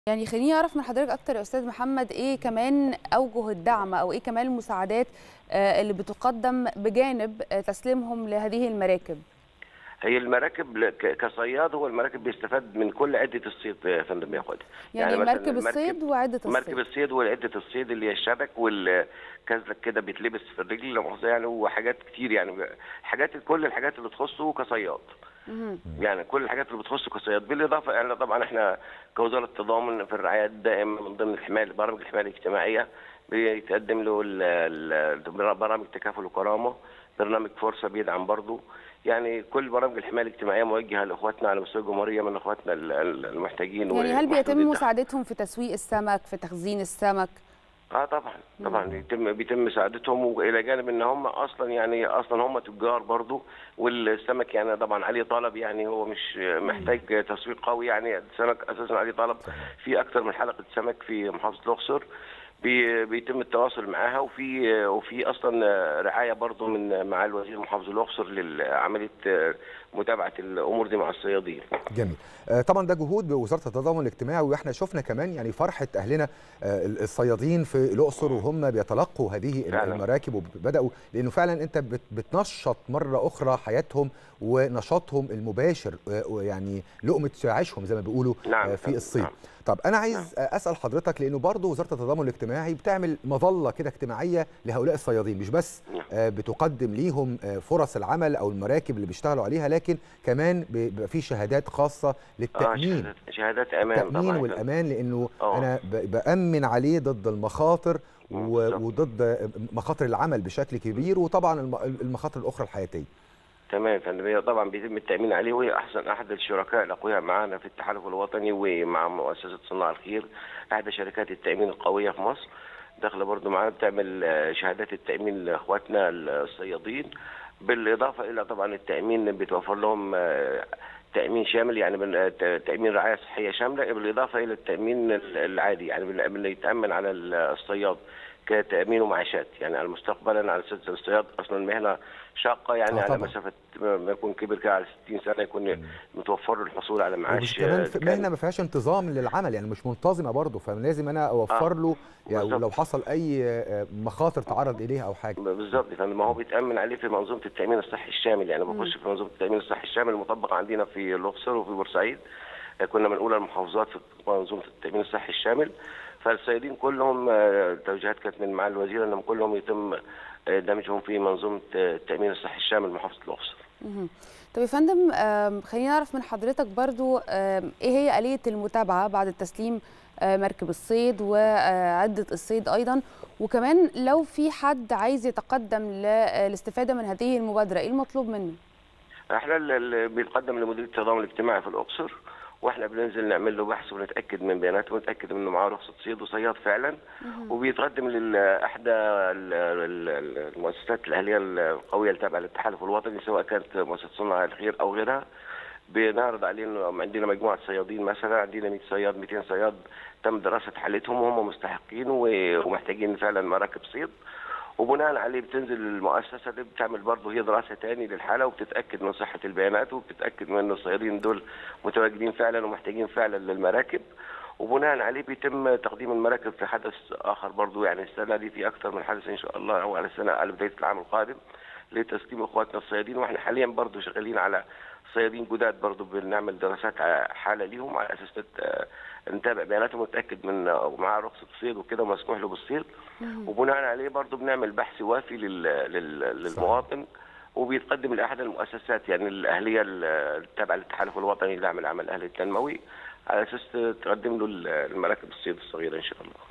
يعني خليني اعرف من حضرتك اكتر يا استاذ محمد ايه كمان اوجه الدعم او ايه كمان المساعدات آه، اللي بتقدم بجانب آه، تسليمهم لهذه المراكب هي المراكب ل- ك- كصياد هو المراكب بيستفاد من كل عده الصيد يا فندم ياخدها يعني, مثلاً مركب الصيد وعده الصيد مركب الصيد وعده الصيد اللي هي الشبك والكزلك كده بيتلبس في الرجل لا مؤاخذه يعني وحاجات كتير يعني حاجات كل الحاجات اللي تخصه كصياد مهم. يعني كل الحاجات اللي بتخص كصياد بالاضافه يعني طبعا احنا كوزاره التضامن في الرعايه الدائمه من ضمن الحمايه برامج الحمايه الاجتماعيه بيتقدم له ال- ال- برامج تكافل وكرامه برنامج فرصه بيدعم برضه يعني كل برامج الحمايه الاجتماعيه موجهه لاخواتنا على مستوى الجمهوريه من اخواتنا ال- ال- المحتاجين يعني هل ومحدودي بيتم الدخل. مساعدتهم في تسويق السمك في تخزين السمك اه طبعا طبعا بيتم بيتم مساعدتهم والى جانب ان هم اصلا يعني اصلا هم تجار برضو والسمك يعني طبعا عليه طلب يعني هو مش محتاج تسويق قوي يعني السمك اساسا عليه طلب في اكثر من حلقه سمك في محافظه الاقصر بي- بيتم التواصل معاها وفي وفي اصلا رعايه برضو من مع الوزير محافظ الاقصر لعمليه متابعه الامور دي مع الصيادين جميل آه، طبعا ده جهود بوزاره التضامن الاجتماعي واحنا شفنا كمان يعني فرحه اهلنا آه، الصيادين في الاقصر وهم بيتلقوا هذه فعلا. المراكب وبداوا لانه فعلا انت بت- بتنشط مره اخرى حياتهم ونشاطهم المباشر آه، ويعني لقمه عيشهم زي ما بيقولوا نعم آه، في فعلا، الصيد نعم. طب انا عايز آه، اسال حضرتك لانه برضه وزاره التضامن الاجتماعي بتعمل مظله كده اجتماعيه لهؤلاء الصيادين مش بس نعم. آه، بتقدم ليهم آه، فرص العمل او المراكب اللي بيشتغلوا عليها لكن كمان بيبقى في شهادات خاصه اه للتامين شهادات شهادات امان التامين طبعا والامان لانه آه. انا ب- بامن عليه ضد المخاطر مم، و- بالظبط. وضد مخاطر العمل بشكل كبير وطبعا الم- المخاطر الاخرى الحياتيه تمام يا فندم هي طبعا بيتم التامين عليه وهي احسن احد الشركاء الاقوياء معانا في التحالف الوطني ومع مؤسسه صناع الخير احدى شركات التامين القويه في مصر داخله برضو معانا بتعمل آه، شهادات التامين لاخواتنا الصيادين بالاضافه الى طبعا التامين بيتوفر لهم آه، تامين شامل يعني من آه، ت- تامين رعايه صحيه شامله بالاضافه الى التامين ال- العادي يعني بن- بنتامن على ال- الصياد كتامين ومعاشات يعني على مستقبلا على اساس الصياد اصلا مهنه شاقه يعني آه على طبعاً. مسافه ما يكون كبر كده على 60 سنه يكون متوفر له الحصول على ومش معاش كمان آه، في كامل. مهنه ما فيهاش انتظام للعمل يعني مش منتظمه برضه فلازم انا اوفر آه، له يعني بالظبط. لو حصل اي آه، مخاطر تعرض اليها او حاجه بالظبط يا فندم ما هو بيتامن عليه في منظومه التامين الصحي الشامل يعني بخش في منظومه التامين الصحي الشامل المطبقه عندنا في الاقصر وفي بورسعيد آه، كنا من اولى المحافظات في منظومه التامين الصحي الشامل فالصيادين كلهم آه، التوجيهات كانت من معالي الوزير انهم كلهم يتم آه، دمجهم في منظومه آه، التامين الصحي الشامل محافظه الاقصر مهم. طب يا فندم آم، خلينا نعرف من حضرتك برضو آم، ايه هي آلية المتابعة بعد تسليم آه، مركب الصيد وعدة الصيد أيضا وكمان لو في حد عايز يتقدم للاستفادة من هذه المبادرة ايه المطلوب منه؟ احنا اللي بيتقدم لمديريه التضامن الاجتماعي في الاقصر واحنا بننزل نعمل له بحث ونتاكد من بياناته ونتاكد انه معاه رخصه صيد وصياد فعلا وبيتقدم لاحدى ال- ال- ال- المؤسسات الاهليه القويه التابعه للتحالف الوطني سواء كانت مؤسسه صناع الخير او غيرها بنعرض عليه انه عندنا مجموعه صيادين مثلا عندنا 100 صياد 200 صياد تم دراسه حالتهم وهم مستحقين و- ومحتاجين فعلا مراكب صيد وبناء عليه بتنزل المؤسسه دي بتعمل برضه هي دراسه تاني للحاله وبتتاكد من صحه البيانات وبتتاكد من ان الصيادين دول متواجدين فعلا ومحتاجين فعلا للمراكب وبناء عليه بيتم تقديم المراكب في حدث اخر برضه يعني السنه دي في اكثر من حدث ان شاء الله او على السنه على بدايه العام القادم لتسليم اخواتنا الصيادين واحنا حاليا برضه شغالين على صيادين جداد برضه بنعمل دراسات ع- حاله ليهم على اساس نت- نتابع بياناتهم ونتاكد من معاه رخصه صيد وكده ومسموح له بالصيد وبناء عليه برضه بنعمل بحث وافي لل... لل... للمواطن وبيتقدم لاحد المؤسسات يعني الاهليه التابعه للتحالف الوطني لدعم العمل الاهلي التنموي على اساس تقدم له المراكب الصيد الصغيره ان شاء الله